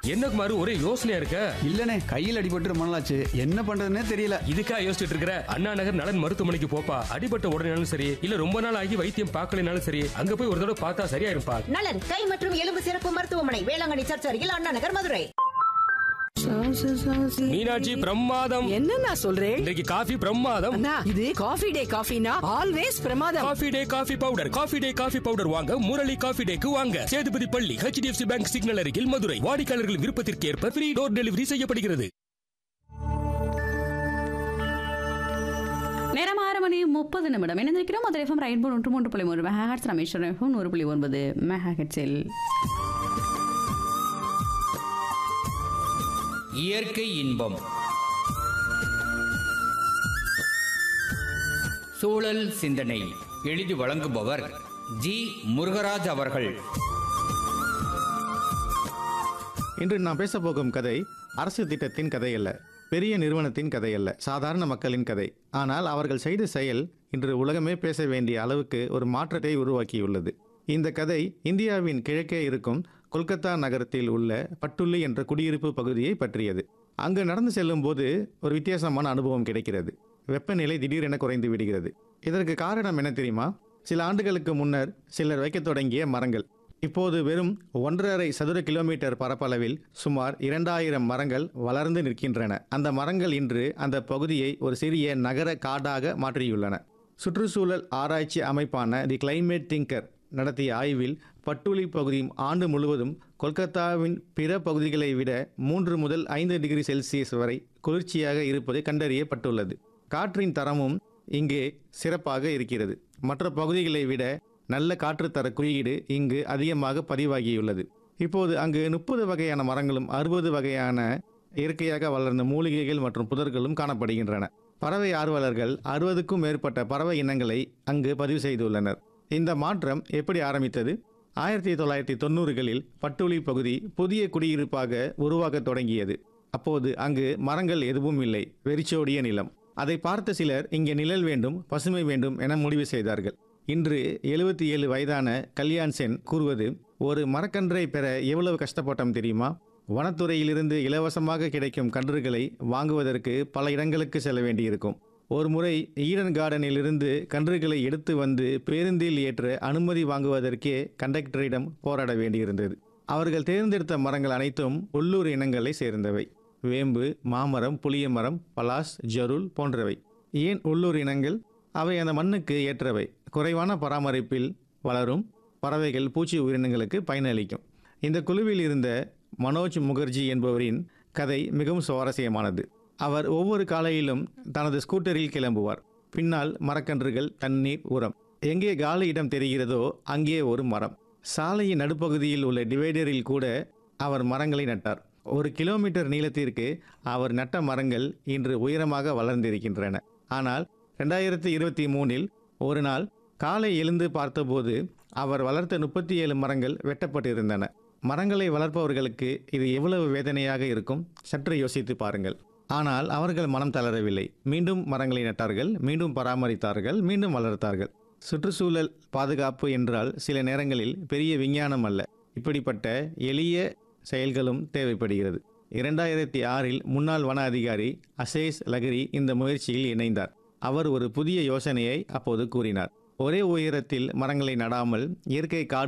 என்ன குமார் ஒரே யோசனையா இருக்க இல்லனே கையில் அடிபட்டு ரொம்ப நாளாச்சு என்ன பண்றதுன்னே தெரியல இதுக்கா யோசிச்சுட்டு இருக்கிற அண்ணா நகர் நலன் மருத்துவமனைக்கு போப்பா அடிபட்ட உடனேனாலும் சரி இல்ல ரொம்ப நாள் ஆகி வைத்தியம் பார்க்கலைனாலும் சரி அங்க போய் ஒரு தடவை பார்த்தா சரியா இருப்பா நலன் கை மற்றும் எலும்பு சிறப்பு மருத்துவமனை வேளாங்கண்ணி சர்ச் அருகில் அண்ணா நகர் மதுரை மீனாட்சி பிரமாதம் என்னண்ணா சொல்றேன் இன்றைக்கு காஃபி பிரமாதம் அண்ணா இது காஃபி டே காஃபினா ஆல்வேஸ் பிரமாதம் coffee day coffee powder coffee day coffee powder வாங்க முரளி காஃபி டேக்கு வாங்க சேதுபதி பள்ளி ஹெச்டிஎஃப்சி பேங்க் சிக்னல் அருகில் மதுரை வாடிக்கையாளர்கள் விருப்பத்திற்கு ஏற்ப ஃப்ரீ டோர் டெலிவரி செய்யப்படுகிறது நேரம் ஆறு மணி முப்பது நிமிடம் இணைந்திருக்கிறோம் மதுரை எஃப்எம் ரெயின்போ நூற்று மூன்று புள்ளி மூன்று மெகாஹெட்ஸ் ராமேஸ்வரம் எஃப்எம் நூறு புள்ளி ஒன்பது மெகாஹெட்ஸில் இயற்கை இன்பம் சூழல் சிந்தனை எழுதி வழங்குபவர் ஜி முருகராஜ் அவர்கள் இன்று நான் பேச போகும் கதை அரசு திட்டத்தின் கதை அல்ல பெரிய நிறுவனத்தின் கதை அல்ல சாதாரண மக்களின் கதை ஆனால் அவர்கள் செய்த செயல் இன்று உலகமே பேச வேண்டிய அளவுக்கு ஒரு மாற்றத்தை உருவாக்கியுள்ளது இந்த கதை இந்தியாவின் கிழக்கே இருக்கும் கொல்கத்தா நகரத்தில் உள்ள பட்டுள்ளி என்ற குடியிருப்பு பகுதியை பற்றியது அங்கு நடந்து செல்லும் போது ஒரு வித்தியாசமான அனுபவம் கிடைக்கிறது வெப்பநிலை திடீரென குறைந்து விடுகிறது இதற்கு காரணம் என்ன தெரியுமா சில ஆண்டுகளுக்கு முன்னர் சிலர் வைக்கத் தொடங்கிய மரங்கள் இப்போது வெறும் ஒன்றரை சதுர கிலோமீட்டர் பரப்பளவில் சுமார் இரண்டாயிரம் மரங்கள் வளர்ந்து நிற்கின்றன அந்த மரங்கள் இன்று அந்த பகுதியை ஒரு சிறிய நகர காடாக மாற்றியுள்ளன சுற்றுச்சூழல் ஆராய்ச்சி அமைப்பான தி கிளைமேட் திங்கர் நடத்திய ஆய்வில் பட்டுளி பகுதி ஆண்டு முழுவதும் கொல்கத்தாவின் பிற பகுதிகளை விட மூன்று முதல் ஐந்து டிகிரி செல்சியஸ் வரை குளிர்ச்சியாக இருப்பது கண்டறியப்பட்டுள்ளது காற்றின் தரமும் இங்கே சிறப்பாக இருக்கிறது மற்ற பகுதிகளை விட நல்ல காற்றுத்தர குறியீடு இங்கு அதிகமாக பதிவாகியுள்ளது இப்போது அங்கு முப்பது வகையான மரங்களும் அறுபது வகையான இயற்கையாக வளர்ந்த மூலிகைகள் மற்றும் புதர்களும் காணப்படுகின்றன பறவை ஆர்வலர்கள் அறுபதுக்கும் மேற்பட்ட பறவை இனங்களை அங்கு பதிவு செய்துள்ளனர் இந்த மாற்றம் எப்படி ஆரம்பித்தது ஆயிரத்தி தொள்ளாயிரத்தி தொண்ணூறுகளில் பட்டுளி பகுதி புதிய குடியிருப்பாக உருவாகத் தொடங்கியது அப்போது அங்கு மரங்கள் எதுவும் இல்லை வெறிச்சோடிய நிலம் அதை பார்த்த சிலர் இங்கே நிழல் வேண்டும் பசுமை வேண்டும் என முடிவு செய்தார்கள் இன்று எழுபத்தி ஏழு வயதான கல்யாண் சென் கூறுவது ஒரு மரக்கன்றை பெற எவ்வளவு கஷ்டப்பட்டோம் தெரியுமா வனத்துறையிலிருந்து இலவசமாக கிடைக்கும் கன்றுகளை வாங்குவதற்கு பல இடங்களுக்கு செல்ல வேண்டியிருக்கும் ஒரு முறை ஈடன் கார்டனிலிருந்து கன்றுகளை எடுத்து வந்து பேருந்தில் ஏற்ற அனுமதி வாங்குவதற்கே கண்டக்டரிடம் போராட வேண்டியிருந்தது அவர்கள் தேர்ந்தெடுத்த மரங்கள் அனைத்தும் உள்ளூர் இனங்களை சேர்ந்தவை வேம்பு மாமரம் புளிய மரம் பலாஸ் ஜருல் போன்றவை ஏன் உள்ளூர் இனங்கள் அவை அந்த மண்ணுக்கு ஏற்றவை குறைவான பராமரிப்பில் வளரும் பறவைகள் பூச்சி உயிரினங்களுக்கு பயனளிக்கும் இந்த குழுவில் இருந்த மனோஜ் முகர்ஜி என்பவரின் கதை மிகவும் சுவாரஸ்யமானது அவர் ஒவ்வொரு காலையிலும் தனது ஸ்கூட்டரில் கிளம்புவார் பின்னால் மரக்கன்றுகள் தண்ணீர் உரம் எங்கே காலி இடம் தெரிகிறதோ அங்கே ஒரு மரம் சாலையின் நடுப்பகுதியில் உள்ள டிவைடரில் கூட அவர் மரங்களை நட்டார் ஒரு கிலோமீட்டர் நீளத்திற்கு அவர் நட்ட மரங்கள் இன்று உயரமாக வளர்ந்திருக்கின்றன ஆனால் ரெண்டாயிரத்தி இருபத்தி மூணில் ஒரு நாள் காலை எழுந்து பார்த்தபோது அவர் வளர்த்த முப்பத்தி ஏழு மரங்கள் வெட்டப்பட்டிருந்தன மரங்களை வளர்ப்பவர்களுக்கு இது எவ்வளவு வேதனையாக இருக்கும் சற்று யோசித்து பாருங்கள் ஆனால் அவர்கள் மனம் தளரவில்லை மீண்டும் மரங்களை நட்டார்கள் மீண்டும் பராமரித்தார்கள் மீண்டும் வளர்த்தார்கள் சுற்றுச்சூழல் பாதுகாப்பு என்றால் சில நேரங்களில் பெரிய விஞ்ஞானம் அல்ல இப்படிப்பட்ட எளிய செயல்களும் தேவைப்படுகிறது இரண்டாயிரத்தி ஆறில் முன்னாள் வன அதிகாரி அசேஸ் லகரி இந்த முயற்சியில் இணைந்தார் அவர் ஒரு புதிய யோசனையை அப்போது கூறினார் ஒரே உயரத்தில் மரங்களை நடாமல் இயற்கை காடு